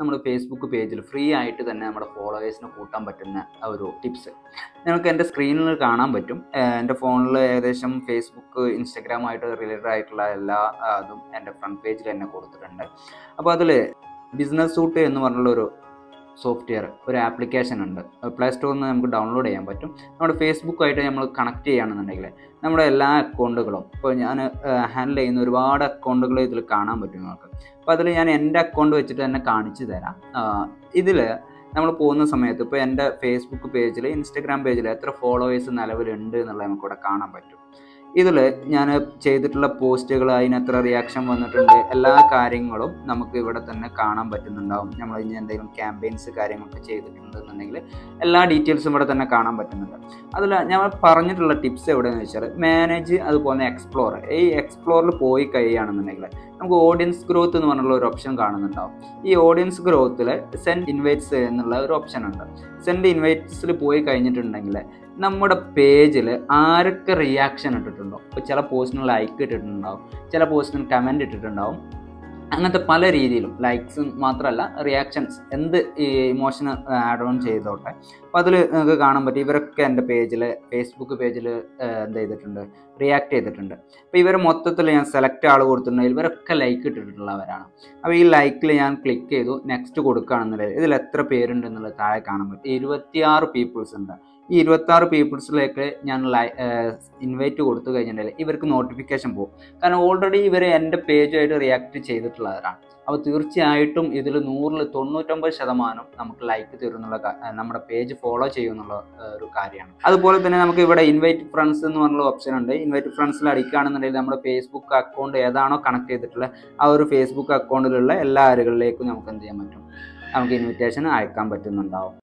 നമ്മൾ ഫേസ്ബുക്ക് പേജിൽ ഫ്രീ ആയിട്ട് തന്നെ നമ്മുടെ ഫോളോവേഴ്സിനെ കൂട്ടാൻ പറ്റുന്ന ഒരു ടിപ്സ് നിങ്ങൾക്ക് എൻ്റെ സ്ക്രീനിൽ കാണാൻ പറ്റും ഏഹ് എൻ്റെ ഫോണിൽ ഏകദേശം ഫേസ്ബുക്ക് ഇൻസ്റ്റഗ്രാമായിട്ട് റിലേറ്റഡ് ആയിട്ടുള്ള എല്ലാ ആ, അതും എൻ്റെ ഫ്രണ്ട് പേജിൽ തന്നെ കൊടുത്തിട്ടുണ്ട് അപ്പോൾ അതിൽ ബിസിനസ് സൂട്ട് എന്ന് പറഞ്ഞുള്ള ഒരു സോഫ്റ്റ്വെയർ ഒരു ആപ്ലിക്കേഷൻ ഉണ്ട് പ്ലേ സ്റ്റോറിൽ നിന്ന് നമുക്ക് ഡൗൺലോഡ് ചെയ്യാൻ പറ്റും നമ്മുടെ ഫേസ്ബുക്കായിട്ട് നമ്മൾ കണക്ട് ചെയ്യുകയാണെന്നുണ്ടെങ്കിൽ നമ്മുടെ എല്ലാ അക്കൗണ്ടുകളും ഇപ്പോൾ ഞാൻ ഹാൻഡിൽ ചെയ്യുന്ന ഒരുപാട് അക്കൗണ്ടുകൾ ഇതിൽ കാണാൻ പറ്റും നമുക്ക് അപ്പോൾ അതിൽ ഞാൻ എൻ്റെ അക്കൗണ്ട് വെച്ചിട്ട് തന്നെ കാണിച്ചു തരാം ഇതിൽ നമ്മൾ പോകുന്ന സമയത്ത് ഇപ്പോൾ എൻ്റെ ഫേസ്ബുക്ക് പേജിൽ ഇൻസ്റ്റഗ്രാം പേജിൽ എത്ര ഫോളോവേഴ്സ് നിലവിലുണ്ട് എന്നുള്ളത് നമുക്കിവിടെ കാണാൻ പറ്റും ഇതിൽ ഞാൻ ചെയ്തിട്ടുള്ള പോസ്റ്റുകൾ അതിന് എത്ര റിയാക്ഷൻ വന്നിട്ടുണ്ട് എല്ലാ കാര്യങ്ങളും നമുക്ക് ഇവിടെ തന്നെ കാണാൻ പറ്റുന്നുണ്ടാവും നമ്മൾ ഇനി എന്തെങ്കിലും ക്യാമ്പയിൻസ് കാര്യങ്ങളൊക്കെ ചെയ്തിട്ടുണ്ടെന്നുണ്ടെങ്കിൽ എല്ലാ ഡീറ്റെയിൽസും ഇവിടെ തന്നെ കാണാൻ പറ്റുന്നുണ്ട് അതിൽ ഞാൻ പറഞ്ഞിട്ടുള്ള ടിപ്സ് എവിടെയെന്ന് വെച്ചാൽ മാനേജ് അതുപോലെ എക്സ്പ്ലോർ ഈ എക്സ്പ്ലോറിൽ പോയി കഴിയുകയാണെന്നുണ്ടെങ്കിൽ നമുക്ക് ഓഡിയൻസ് ഗ്രോത്ത് എന്ന് പറഞ്ഞുള്ള ഒരു ഓപ്ഷൻ കാണുന്നുണ്ടാവും ഈ ഓഡിയൻസ് ഗ്രോത്തിൽ സെൻഡ് ഇൻവൈറ്റ്സ് എന്നുള്ള ഒരു ഓപ്ഷൻ ഉണ്ട് സെൻഡ് ഇൻവൈറ്റ്സിൽ പോയി കഴിഞ്ഞിട്ടുണ്ടെങ്കിൽ നമ്മുടെ പേജിൽ ആരൊക്കെ റിയാക്ഷൻ ഇട്ടിട്ടുണ്ടോ ഇപ്പോൾ ചില പോസ്റ്റിന് ലൈക്ക് ഇട്ടിട്ടുണ്ടാവും ചില പോസ്റ്റിന് കമൻറ്റ് ഇട്ടിട്ടുണ്ടാവും അങ്ങനത്തെ പല രീതിയിലും ലൈക്സ് മാത്രമല്ല റിയാക്ഷൻസ് എന്ത് ഈ ഇമോഷൻ ആഡ് ഓൺ ചെയ്തോട്ടെ അപ്പോൾ അതിൽ നിങ്ങൾക്ക് കാണാൻ പറ്റും ഇവരൊക്കെ എൻ്റെ പേജിൽ ഫേസ്ബുക്ക് പേജിൽ എന്ത് ചെയ്തിട്ടുണ്ട് റിയാക്ട് ചെയ്തിട്ടുണ്ട് അപ്പോൾ ഇവർ മൊത്തത്തിൽ ഞാൻ സെലക്ട് ആൾ കൊടുത്തിട്ടുണ്ടെങ്കിൽ ഇവരൊക്കെ ലൈക്ക് ഇട്ടിട്ടുള്ളവരാണ് അപ്പോൾ ഈ ലൈക്കിൽ ഞാൻ ക്ലിക്ക് ചെയ്തു നെക്സ്റ്റ് കൊടുക്കുകയാണെന്നുണ്ടെങ്കിൽ ഇതിൽ എത്ര പേരുണ്ട് എന്നുള്ളത് താഴെ കാണാൻ പറ്റും ഇരുപത്തിയാറ് പീപ്പിൾസ് ഉണ്ട് ഈ ഇരുപത്താറ് പീപ്പിൾസിലേക്ക് ഞാൻ ലൈ ഇൻവൈറ്റ് കൊടുത്തു കഴിഞ്ഞിട്ടുണ്ടെങ്കിൽ ഇവർക്ക് നോട്ടിഫിക്കേഷൻ പോകും കാരണം ഓൾറെഡി ഇവർ എൻ്റെ പേജുമായിട്ട് റിയാക്ട് ചെയ്തിട്ടുള്ളവരാണ് അപ്പോൾ തീർച്ചയായിട്ടും ഇതിൽ നൂറിൽ തൊണ്ണൂറ്റൊമ്പത് ശതമാനം നമുക്ക് ലൈക്ക് തരുന്നുള്ള കാ- ഏഹ് നമ്മുടെ പേജ് ഫോളോ ചെയ്യുന്നുള്ള ഏഹ് ഒരു കാര്യമാണ് അതുപോലെ തന്നെ നമുക്ക് ഇവിടെ ഇൻവൈറ്റ് ഫ്രണ്ട്സ് എന്ന് പറഞ്ഞുള്ള ഓപ്ഷൻ ഉണ്ട് ഇൻവൈറ്റ് ഫ്രണ്ട്സിൽ അടിക്കുകയാണെന്നുണ്ടെങ്കിൽ നമ്മുടെ ഫേസ്ബുക്ക് അക്കൗണ്ട് ഏതാണോ കണക്ട് ചെയ്തിട്ടുള്ളത് ആ ഒരു ഫേസ്ബുക്ക് അക്കൗണ്ടിലുള്ള എല്ലാ ആളുകളിലേക്കും നമുക്ക് എന്ത് ചെയ്യാൻ പറ്റും നമുക്ക് ഇൻവിറ്റേഷൻ അയക്കാൻ പറ്റുന്നുണ്ടാവും